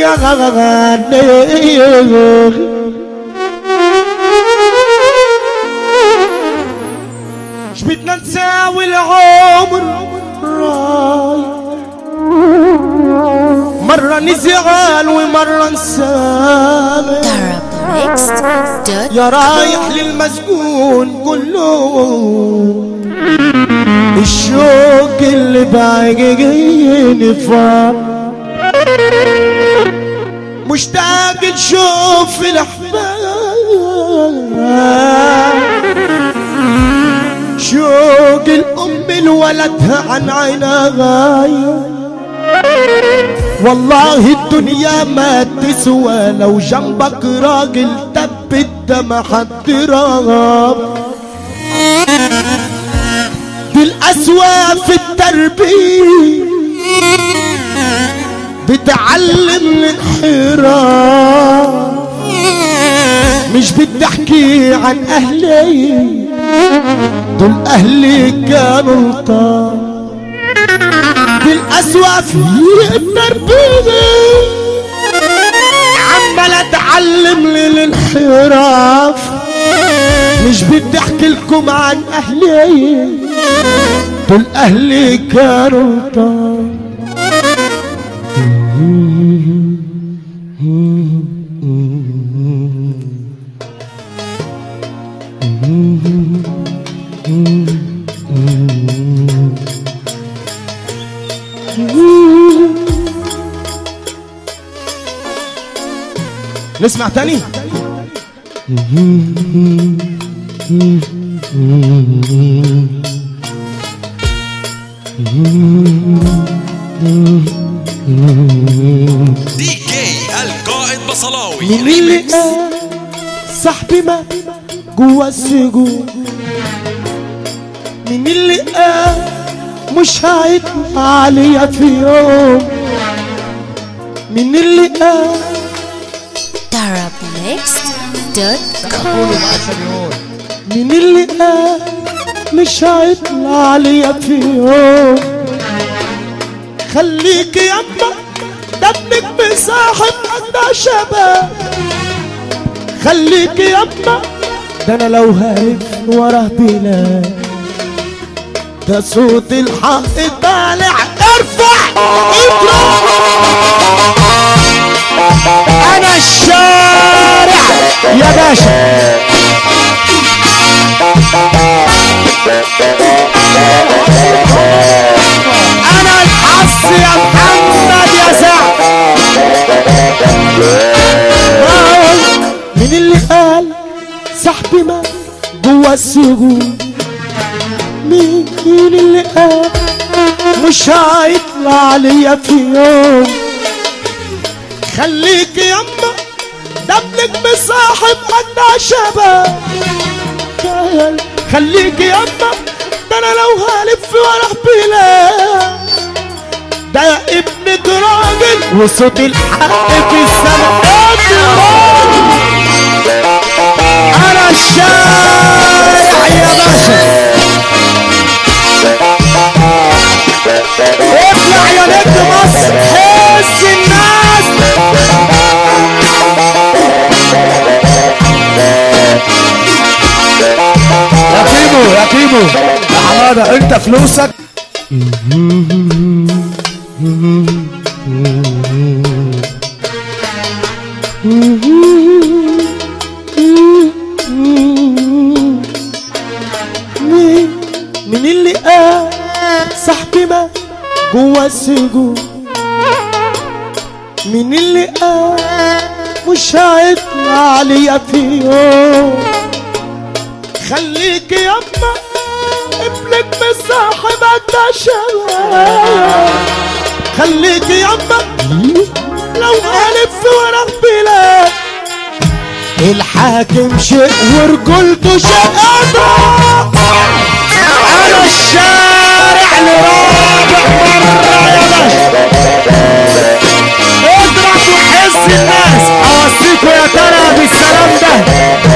يا غالي ايش بدنا نساوي العمر رايح مرة نزعل ومرة نسامح Arabmixed.com يا رايح للمسجون كله الشوق اللي باقي فار مشتاق نشوف الاحباب شوق الام لولدها عن عينها غايه والله الدنيا ما تسوى لو جنبك راجل تبت دم حد رغب بالأسوأ في التربية بتعلم الانحراف مش بدي احكي عن اهلي دول اهلي كانوا لطاف بالأسوأ في التربية عمال اتعلم للانحراف مش بدي احكي لكم عن اهلي دول اهلي كانوا طار نسمع تاني دي كي القائد بصلاوي مين اللي ريميكس قال صاحبي ما جوا السجون مين اللي قال مش هيطلع عليا في يوم مين اللي قال Arabmixed.com مين اللي قال مش هيطلع عليا في يوم خليك يما ده ابنك بصاحب قد شباب خليك يما ده انا لو هالف وراه بلاد ده صوت الحق طالع ارفع اضرب انا الشارع يا باشا انا الحظ يا محمد يا سعد مين اللي قال صاحبي ما جوا السجون مين مين اللي قال مش هيطلع عليا في يوم خليك يما ده ابنك مصاحب قد شباب خليك يما ده انا لو هلف واروح بلاد ده ابنك راجل وصوت الحق في السما انا الشارع يا باشا اطلع يا نجم مصر حس الناس يا كيمو يا كيمو يا حماده انت فلوسك مين مين اللي قال صاحبي ما جوا السجون مين اللي قال مش هيطلع عليا في يوم خليك يما ابنك مصاحب قد شباب خليك يما لو هلف ورا بلاد الحاكم شيء ورجولته شيء أضاء على الشارع لرابع مرة يا باشا اضرب وحس الناس اوصيكوا يا ترى بالسلام ده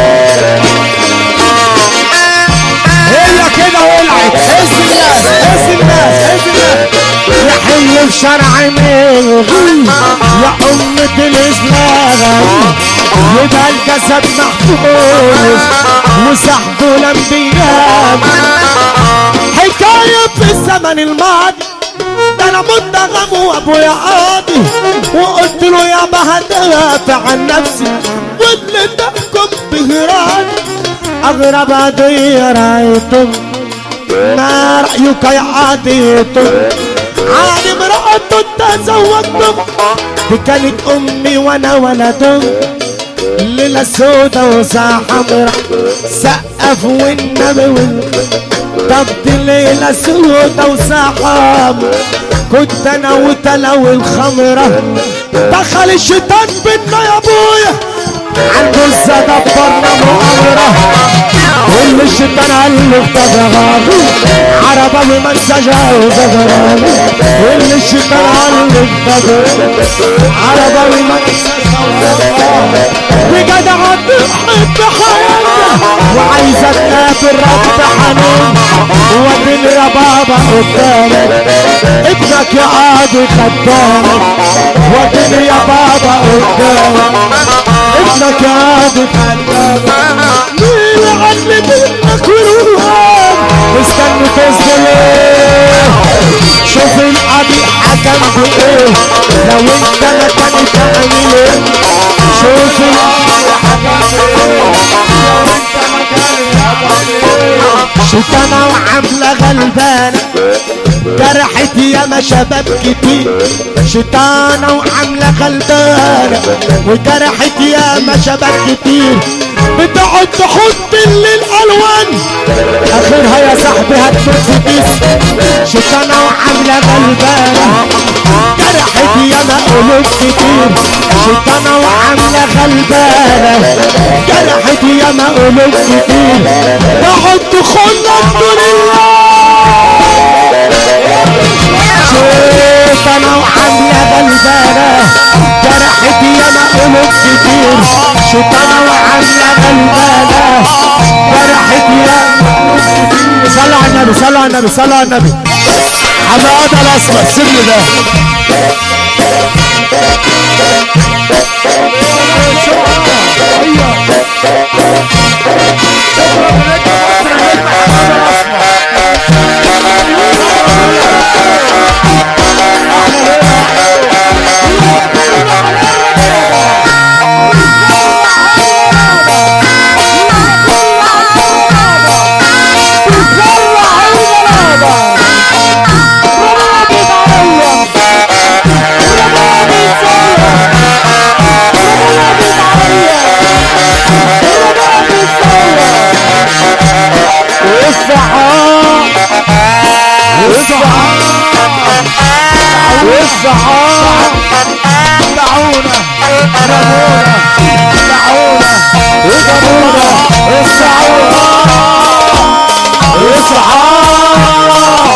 هي كده ولعت حس الناس حس الناس حس الناس يا حلو في شرع مين يا أم عند الاسلام يبقى الجسد محبوس وسحبه الانبياء حكاية في الزمن الماضي ده انا متغم وابويا قاضي وقلت له يا هدافع عن نفسي واللي تحكم بهراني اغرب قضية رايته ما رأيك يا عاديته عادي امرأته تزوجته دي كانت امي وانا ولده ليلة سودا وساعة حمرا سقف والنبي وال طب دي ليلة سودا وساعة كنت انا وتلو الخمرة دخل الشيطان بينا يا ابويا عنده الزدبرنا مؤامرة واللي الشيطان قال له اختبغ عربة ومسجة وزغرة واللي الشيطان قال له اختبغ عربة ومسجة بجد هتحب حياتك وعايزة تقابل رب حنين وادين يا بابا قدامك ابنك يا قاضي خدامك وادين يا بابا قدامك ابنك يا قاضي خدامك مين علم منك وروحك مستني تصدر ايه شوف القاضي حكم بايه لو انت مكاني تعمل ايه شوف القاضي حكم شيطانة وعاملة غلبانة جرحت ياما شباب كتير شيطانة وعاملة غلبانة وجرحت ياما شباب كتير بتقعد تحط للألوان آخرها يا صاحبي هتموت في كيس شيطانة وعاملة غلبانة جرحت ياما قلوب كتير شيطانة وعاملة غلبانة جرحت ياما قلوب كتير تقعد تخلك دون الله شيطانة وعاملة غلبانة جرحت ياما قلوب كتير شيطانة وعاملة غلبانة جرحت ياما قلوب كتير صلوا على النبي صلوا على النبي صلوا على النبي حماده الاسمر سيبني ده والصحاب دعونا رمونا دعونا وجابونا الصحاب الصحاب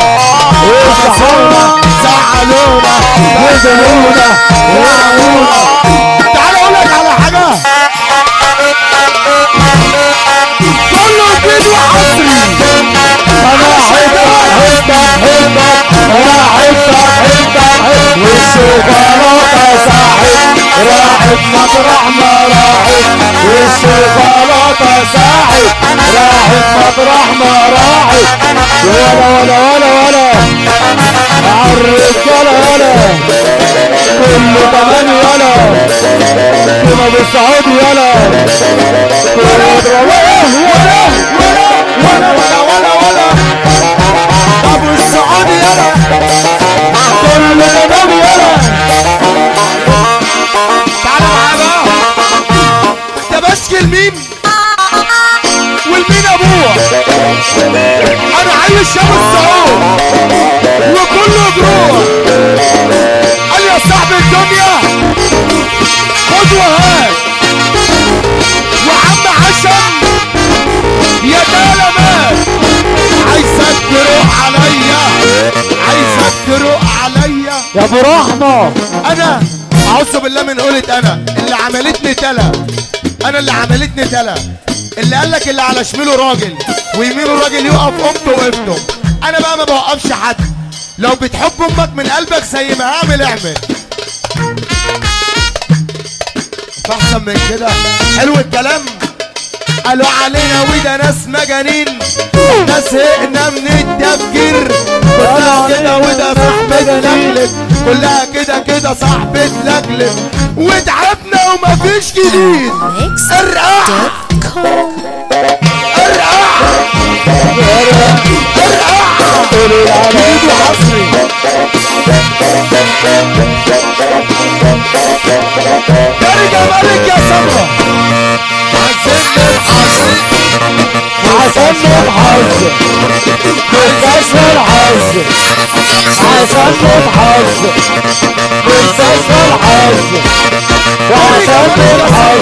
الصحاب زعلونا بذلونا ورمونا تعال اقول لك على حاجه كله جديد وحصري انا احبك احبك احبك انا احبك احبك والشوكولاته ساحت راحت مطرح ما راحت والشوكولاته ساحت راحت مطرح ما راحت ولا ولا ولا ولا عالرجاله ولا كله تمام ولا كنا بالسعود ولا كله ولا ولا ولا ولا ولا ولا ابو السعود يلا كله تمام يلا تعالى معايا بقى انت ماسك المين والمين ابوه انا عايش شاب السعود وكله جروح قال يا صاحب الدنيا خد وهات وعم عشم يا دالة مات عايزك تروح عليا عايزك تروح عليا يا ابو رحمه انا اعوذ بالله من قولة انا اللي عملتني تلا انا اللي عملتني تلا اللي قال لك اللي على شماله راجل ويمينه راجل يقف قمته وقفته انا بقى ما بوقفش حد لو بتحب امك من قلبك زي ما هعمل اعمل احسن من كده حلو الكلام قالوا علينا وده ناس مجانين احنا زهقنا من التفكير كلها كده وده صاحبة لجلب كلها كده كده صاحبة لجلب وتعبنا ومفيش جديد ارقع Next.com. ارقع ارقع جديد وحصري جاري جمالك يا سمرة عزمنا الحظ عشان الحظ مستشفى الحظ عشان الحظ مستشفى الحظ وعشان الحظ